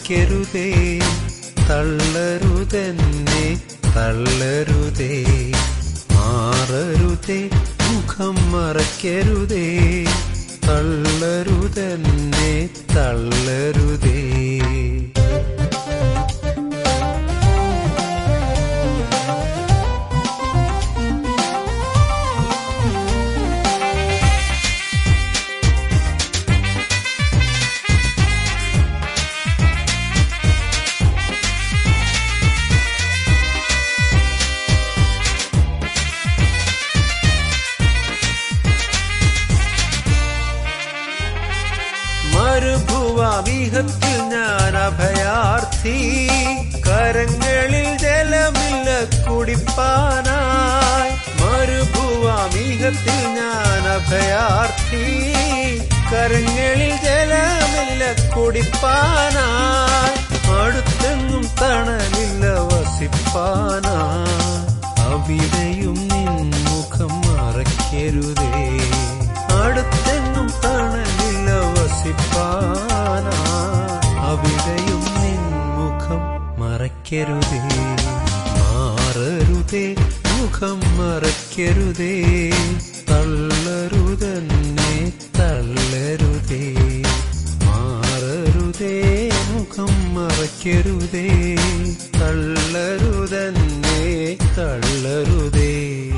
മറയ്ക്കരുതേ തള്ളരുതെന്നെ തള്ളരുതേ മാറരുതേ മുഖം മറയ്ക്കരുതേ തള്ളരുതെന്നെ തള്ളരുതേ മരുഭുവാമീഹത്തിൽ ഞാൻ അഭയാർത്ഥി കരങ്ങളിൽ ജലമില്ല കുടിപ്പാനായി മരുഭുവാമീഹത്തിൽ ഞാൻ അഭയാർത്ഥി കരങ്ങളിൽ ജലമില്ല കുടിപ്പാനായി അടുത്തെങ്ങും തണലില്ല വസിപ്പാനായി അവിടെയും നിൻ മുഖം മറയ്ക്കരുതേ അടുത്തെങ്ങും തണലില്ല വസിപ്പാനാ അവിടെയും നിൻ മുഖം മറയ്ക്കരുതേ മാറരുതേ മുഖം മറയ്ക്കരുതേ തള്ളരുതെന്നെ തള്ളരുതേ മാറരുതേ മുഖം മറയ്ക്കരുതേ തള്ളരുതെന്നെ തള്ളരുതേ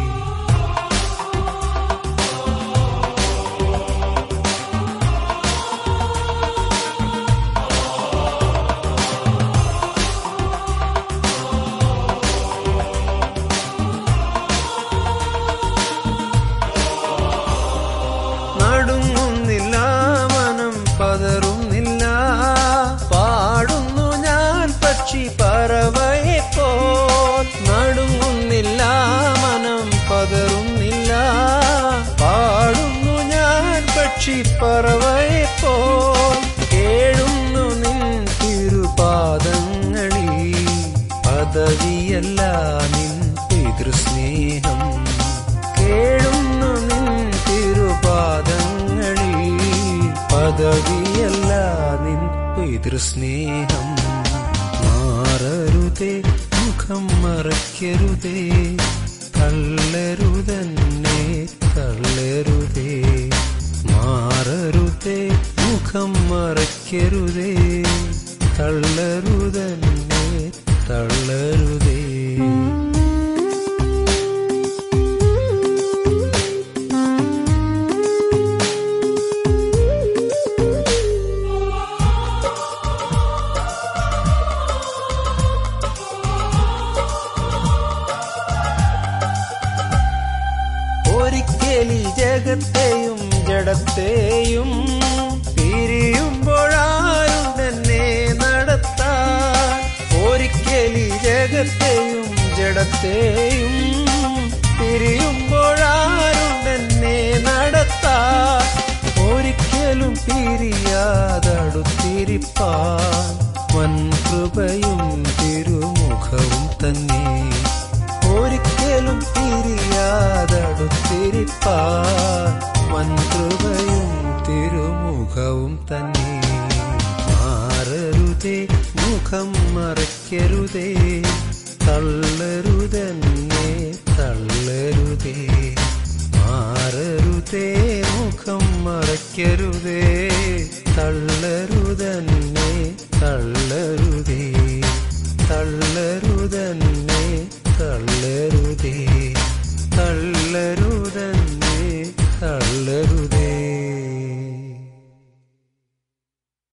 നടുങ്ങുന്നില്ല മനം പതറുന്നില്ല പാടുന്നു ഞാൻ പക്ഷി പറവയെ പോൽ നടുങ്ങുന്നില്ല മനം പതറുന്നില്ല പാടുന്നു ഞാൻ പക്ഷി പറവയെ പോൽ കേഴുന്നു നിൻ തിരുപാദങ്ങളിൽ പദവിയല്ല നിൻ പിതൃസ്നേഹം കേഴുന്നു നിൻ തിരുപാദങ്ങളിൽ പദവിയല്ല നിൻ പിതൃസ്നേഹം മാറരുതേ മുഖം മറയ്ക്കരുതേ തള്ളരുതെന്നെ തള്ളരുതേ മാറരുതേ മുഖം മറയ്ക്കരുതേ തള്ളരുതെന്നെ തള്ളരുതേ ഒരിക്കലി ജഗത്തെയും ജഡത്തെയും പിരിയുമ്പോഴാരുണ്ടെന്നെ നടത്താൻ ഒരിക്കലി ജഗത്തെയും ജഡത്തെയും പിരിയുമ്പോഴാരുണ്ടെന്നെ നടത്താൻ ഒരിക്കലും പിരിയാതടുത്തിരിപ്പാൻ വൻ കൃപയും തിരുമുഖവും തന്നെ ഒരിക്കലും പിരിയാതടുത്തിരിപ്പാൻ വൻകൃപയും തിരുമുഖവും തന്നെ മാറരുതേ മുഖം മറയ്ക്കരുതേ തള്ളരുതെന്നെ തള്ളരുതേ മാറരുതേ മുഖം മറയ്ക്കരുതേ തള്ളരുതെന്നെ തള്ളരുതേ തള്ളരുതെന്നെ തള്ളരുതേ തള്ളരുതെന്നെ തള്ളരുതേ